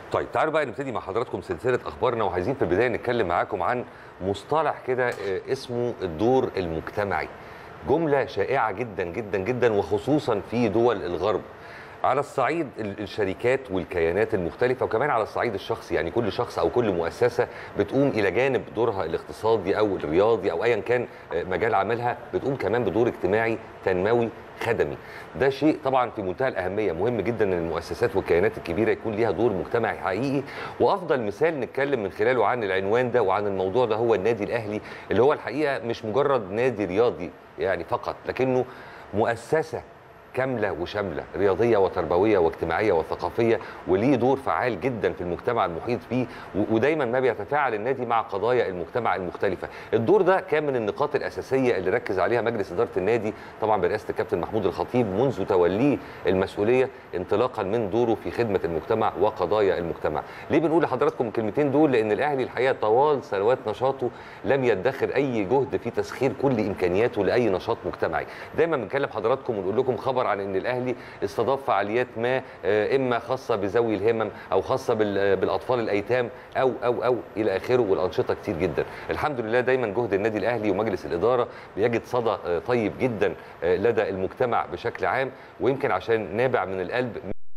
طيب تعالوا بقى نبتدي مع حضراتكم سلسله اخبارنا وعايزين في البدايه نتكلم معاكم عن مصطلح كده آه، اسمه الدور المجتمعي جمله شائعه جدا جدا جدا وخصوصا في دول الغرب على الصعيد ال- الشركات والكيانات المختلفه وكمان على الصعيد الشخصي يعني كل شخص او كل مؤسسه بتقوم الى جانب دورها الاقتصادي او الرياضي او ايا كان آه، مجال عملها بتقوم كمان بدور اجتماعي تنموي خدمي ده شيء طبعا في منتهى الاهميه مهم جدا ان المؤسسات والكيانات الكبيره يكون ليها دور مجتمعي حقيقي وافضل مثال نتكلم من خلاله عن العنوان ده وعن الموضوع ده هو النادي الاهلي اللي هو الحقيقه مش مجرد نادي رياضي يعني فقط لكنه مؤسسه كامله وشامله رياضيه وتربويه واجتماعيه وثقافيه وليه دور فعال جدا في المجتمع المحيط بيه و- ودايما ما بيتفاعل النادي مع قضايا المجتمع المختلفه الدور ده كان من النقاط الاساسيه اللي ركز عليها مجلس اداره النادي طبعا برئاسه الكابتن محمود الخطيب منذ توليه المسؤوليه انطلاقا من دوره في خدمه المجتمع وقضايا المجتمع ليه بنقول لحضراتكم الكلمتين دول لان الاهلي الحقيقه طوال سنوات نشاطه لم يدخر اي جهد في تسخير كل امكانياته لاي نشاط مجتمعي دايما بنكلم حضراتكم ونقول لكم خبر عن ان الاهلي استضاف فعاليات ما آه، اما خاصه بذوي الهمم او خاصه بال- آه، بالاطفال الايتام او او او الى اخره والانشطه كتير جدا الحمد لله دايما جهد النادي الاهلي ومجلس الاداره بيجد صدى آه، طيب جدا آه، لدى المجتمع بشكل عام ويمكن عشان نابع من القلب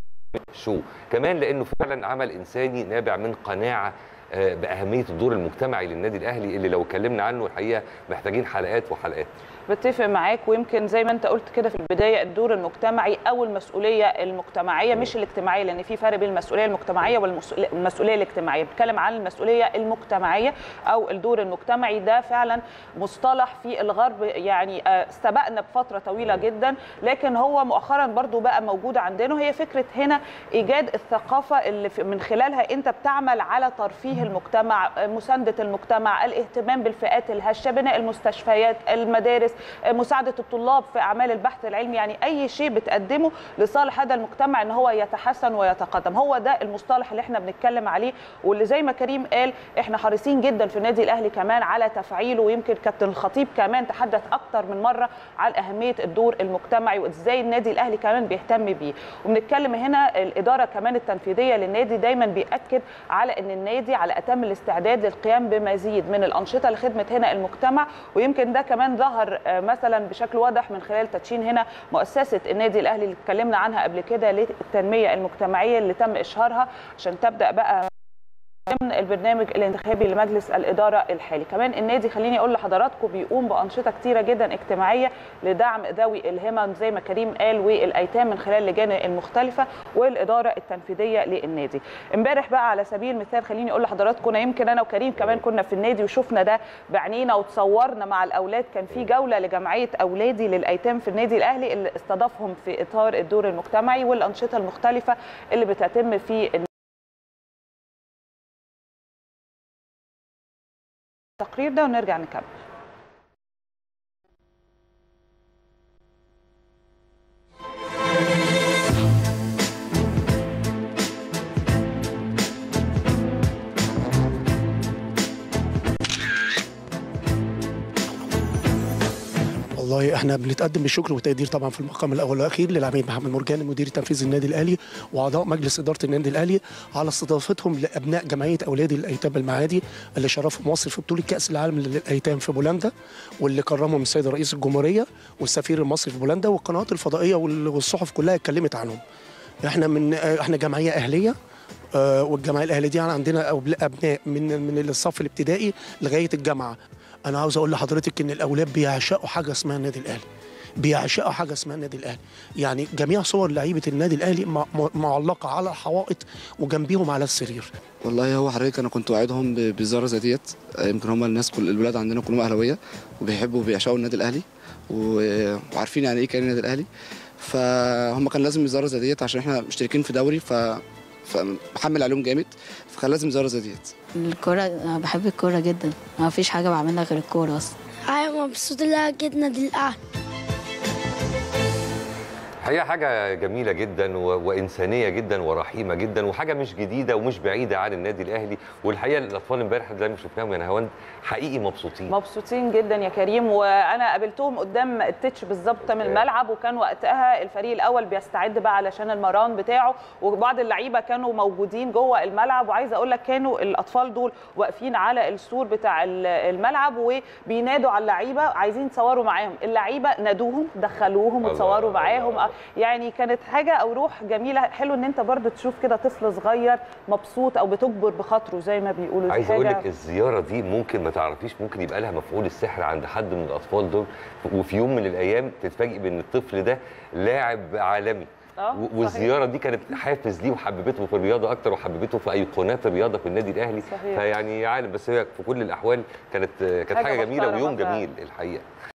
شو كمان لانه فعلا عمل انساني نابع من قناعه آه، باهميه الدور المجتمعي للنادي الاهلي اللي لو اتكلمنا عنه الحقيقه محتاجين حلقات وحلقات بتفق معاك ويمكن زي ما انت قلت كده في البدايه الدور المجتمعي او المسؤوليه المجتمعيه مش الاجتماعيه لان في فرق بين المسؤوليه المجتمعيه والمسؤوليه المسؤولية الاجتماعيه بنتكلم عن المسؤوليه المجتمعيه او الدور المجتمعي ده فعلا مصطلح في الغرب يعني آه، سبقنا بفتره طويله جدا لكن هو مؤخرا برضو بقى موجود عندنا وهي فكره هنا ايجاد الثقافه اللي في- من خلالها انت بتعمل على ترفيه المجتمع آه، مسانده المجتمع الاهتمام بالفئات الهشه بناء المستشفيات المدارس آه، مساعده الطلاب في اعمال البحث العلمي يعني اي شيء بتقدمه لصالح هذا المجتمع ان هو يتحسن ويتقدم هو ده المصطلح اللي احنا بنتكلم عليه واللي زي ما كريم قال احنا حريصين جدا في النادي الاهلي كمان على تفعيله ويمكن كابتن الخطيب كمان تحدث اكتر من مره عن اهميه الدور المجتمعي وازاي النادي الاهلي كمان بيهتم بيه وبنتكلم هنا الاداره كمان التنفيذيه للنادي دايما بياكد على ان النادي على اتم الاستعداد للقيام بمزيد من الانشطه لخدمه هنا المجتمع ويمكن ده كمان ظهر آه، مثلا بشكل واضح من خلال تدشين هنا مؤسسه النادي الاهلي اللي اتكلمنا عنها قبل كده للتنميه المجتمعيه اللي تم اشهارها عشان تبدا بقى ضمن البرنامج الانتخابي لمجلس الاداره الحالي كمان النادي خليني اقول لحضراتكم بيقوم بانشطه كتيره جدا اجتماعيه لدعم ذوي الهمم زي ما كريم قال والايتام من خلال اللجان المختلفه والاداره التنفيذيه للنادي امبارح بقى على سبيل المثال خليني اقول لحضراتكم انا يمكن انا وكريم كمان كنا في النادي وشفنا ده بعينينا وتصورنا مع الاولاد كان في جوله لجمعيه اولادي للايتام في النادي الاهلي اللي استضافهم في اطار الدور المجتمعي والانشطه المختلفه اللي بتتم في التقرير ده ونرجع نكمل والله احنا بنتقدم بالشكر والتقدير طبعا في المقام الاول والاخير للعميد محمد مرجان المدير التنفيذي للنادي الاهلي واعضاء مجلس اداره النادي الاهلي على استضافتهم لابناء جمعيه اولاد الايتام المعادي اللي شرفوا مصر في بطوله كاس العالم للايتام في بولندا واللي كرمهم السيد رئيس الجمهوريه والسفير المصري في بولندا والقنوات الفضائيه وال- والصحف كلها اتكلمت عنهم احنا من احنا جمعيه اهليه آه، والجمعيه الاهليه دي عندنا أب- ابناء من من الصف الابتدائي لغايه الجامعه انا عاوز اقول لحضرتك ان الاولاد بيعشقوا حاجه اسمها النادي الاهلي بيعشقوا حاجه اسمها النادي الاهلي يعني جميع صور لعيبه النادي الاهلي م- م- معلقه على الحوائط وجنبيهم على السرير والله هو حضرتك انا كنت واعدهم ب- بالزاره ديت يمكن هم الناس كل الولاد عندنا كلهم اهلاويه وبيحبوا وبيعشقوا النادي الاهلي و- وعارفين يعني ايه كان النادي الاهلي فهم كان لازم الزاره زي ديت عشان احنا مشتركين في دوري ف فمحمل عليهم جامد فكان لازم زاره زي ديت الكورة أنا بحب الكورة جدا ما فيش حاجة بعملها غير الكورة أصلا أيوة مبسوطة لها جدا نادي الأهلي الحقيقه حاجه جميله جدا و... وانسانيه جدا ورحيمه جدا وحاجه مش جديده ومش بعيده عن النادي الاهلي والحقيقه الاطفال امبارح زي ما شفناهم يا نهاوند حقيقي مبسوطين مبسوطين جدا يا كريم وانا قابلتهم قدام التتش بالظبط من الملعب وكان وقتها الفريق الاول بيستعد بقى علشان المران بتاعه وبعض اللعيبه كانوا موجودين جوه الملعب وعايزه اقول لك كانوا الاطفال دول واقفين على السور بتاع ال- الملعب وبينادوا على اللعيبه عايزين يتصوروا معاهم اللعيبه نادوهم دخلوهم الله، وتصوروا الله، معاهم الله. يعني كانت حاجه او روح جميله حلو ان انت برضو تشوف كده طفل صغير مبسوط او بتجبر بخاطره زي ما بيقولوا دي عايز اقول حاجة- لك الزياره دي ممكن ما تعرفيش ممكن يبقى لها مفعول السحر عند حد من الاطفال دول وفي يوم من الايام تتفاجئ بان الطفل ده لاعب عالمي آه، و- صحيح. والزياره دي كانت حافز ليه وحببته في الرياضه اكتر وحببته في ايقونات الرياضه في النادي الاهلي صحيح. فيعني عالم بس هي في كل الاحوال كانت كانت حاجة حاجه جميله محترمة ويوم فعلا. جميل الحقيقه